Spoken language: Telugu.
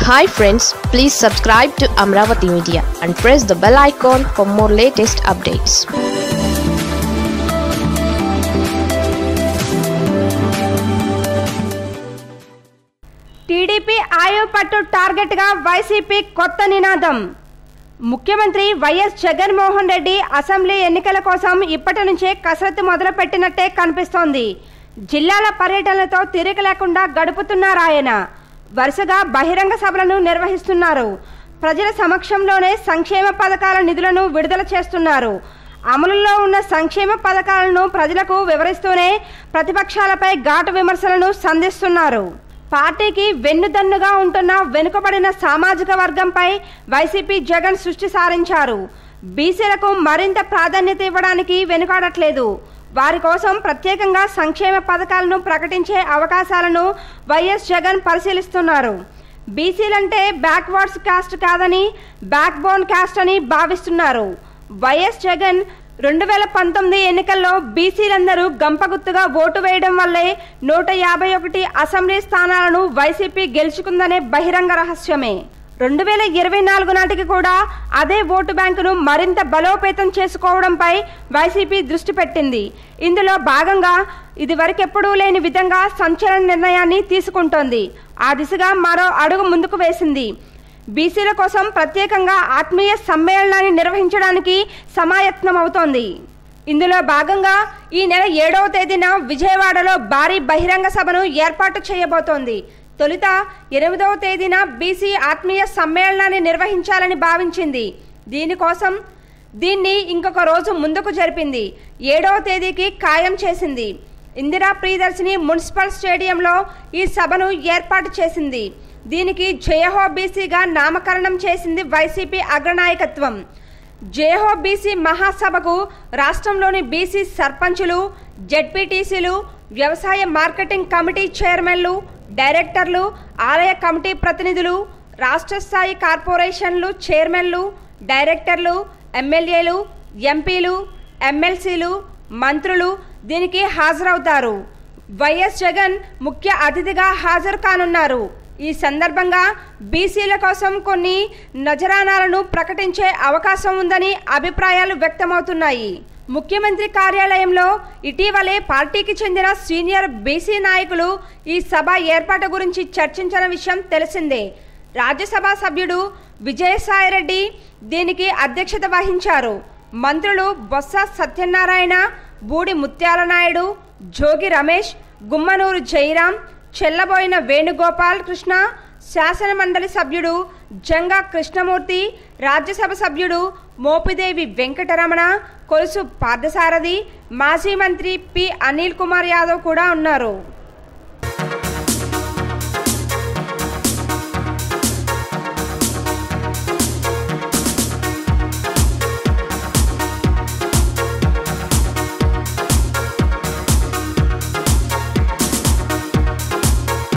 hi friends please subscribe to Amaravati media and press the bell icon for more latest updates TDP ఆయు పట్టు టార్గెట్గా వైసీపీ కొత్త నినాదం ముఖ్యమంత్రి వైఎస్ జగన్మోహన్ రెడ్డి అసెంబ్లీ ఎన్నికల కోసం ఇప్పటి నుంచే కసరత్తు మొదలుపెట్టినట్టే కనిపిస్తోంది జిల్లాల పర్యటనలతో తీరిక లేకుండా గడుపుతున్నారాయన వరుసగా బహిరంగ సభలను నిర్వహిస్తున్నారు ప్రజల సమక్షంలోనే సంక్షేమ పథకాల నిధులను విడుదల చేస్తున్నారు అమలులో ఉన్న సంక్షేమ పథకాలను ప్రజలకు వివరిస్తూనే ప్రతిపక్షాలపై ఘాటు విమర్శలను సంధిస్తున్నారు పార్టీకి వెన్నుదన్నుగా ఉంటున్న వెనుకబడిన సామాజిక వర్గంపై వైసీపీ జగన్ సృష్టి సారించారు బీసీలకు మరింత ప్రాధాన్యత ఇవ్వడానికి వెనుకాడట్లేదు వారి కోసం ప్రత్యేకంగా సంక్షేమ పథకాలను ప్రకటించే అవకాశాలను వైఎస్ జగన్ పరిశీలిస్తున్నారు బీసీలంటే బ్యాక్వర్డ్స్ కాస్ట్ కాదని బ్యాక్ బోన్ కాస్ట్ అని భావిస్తున్నారు వైఎస్ జగన్ రెండు వేల పంతొమ్మిది ఎన్నికల్లో బీసీలందరూ గంపగుత్తుగా ఓటు వేయడం వల్లే నూట యాభై ఒకటి అసెంబ్లీ స్థానాలను వైసీపీ గెలుచుకుందనే బహిరంగ రహస్యమే రెండు వేల ఇరవై నాలుగు నాటికి కూడా అదే ఓటు బ్యాంకును మరింత బలోపేతం చేసుకోవడంపై వైసీపీ దృష్టి పెట్టింది ఇందులో భాగంగా ఇదివరకెప్పుడూ లేని విధంగా సంచలన నిర్ణయాన్ని తీసుకుంటోంది ఆ దిశగా మరో అడుగు ముందుకు వేసింది బీసీల కోసం ప్రత్యేకంగా ఆత్మీయ సమ్మేళనాన్ని నిర్వహించడానికి సమాయత్నమవుతోంది ఇందులో భాగంగా ఈ నెల ఏడవ తేదీన విజయవాడలో భారీ బహిరంగ సభను ఏర్పాటు చేయబోతోంది తొలుత ఎనిమిదవ తేదీన బీసీ ఆత్మీయ సమ్మేళనాన్ని నిర్వహించాలని భావించింది దీనికోసం దీన్ని ఇంకొక రోజు ముందుకు జరిపింది ఏడవ తేదీకి ఖాయం చేసింది ఇందిరా ప్రియదర్శిని మున్సిపల్ స్టేడియంలో ఈ సభను ఏర్పాటు చేసింది దీనికి జయహో బీసీగా నామకరణం చేసింది వైసీపీ అగ్రనాయకత్వం జయహో బీసీ మహాసభకు రాష్ట్రంలోని బీసీ సర్పంచులు జెడ్పీటీసీలు వ్యవసాయ మార్కెటింగ్ కమిటీ చైర్మన్లు డైరెక్టర్లు ఆలయ కమిటీ ప్రతినిధులు రాష్ట్ర స్థాయి కార్పొరేషన్లు చైర్మన్లు డైరెక్టర్లు ఎమ్మెల్యేలు ఎంపీలు ఎమ్మెల్సీలు మంత్రులు దీనికి హాజరవుతారు వైఎస్ జగన్ ముఖ్య అతిథిగా హాజరు కానున్నారు ఈ సందర్భంగా బీసీల కోసం కొన్ని నజరానాలను ప్రకటించే అవకాశం ఉందని అభిప్రాయాలు వ్యక్తమవుతున్నాయి ముఖ్యమంత్రి కార్యాలయంలో ఇటీవలే పార్టీకి చెందిన సీనియర్ బీసీ నాయకులు ఈ సభ ఏర్పాటు గురించి చర్చించిన విషయం తెలిసిందే రాజ్యసభ సభ్యుడు విజయసాయిరెడ్డి దీనికి అధ్యక్షత వహించారు మంత్రులు బొత్స సత్యనారాయణ బూడి ముత్యాల నాయుడు జోగి రమేష్ గుమ్మనూరు జయరాం చెల్లబోయిన వేణుగోపాల్ కృష్ణ శాసనమండలి సభ్యుడు జంగా కృష్ణమూర్తి రాజ్యసభ సభ్యుడు మోపిదేవి వెంకటరమణ కొలుసు పార్థసారథి మాజీ మంత్రి పి అనిల్ కుమార్ యాదవ్ కూడా ఉన్నారు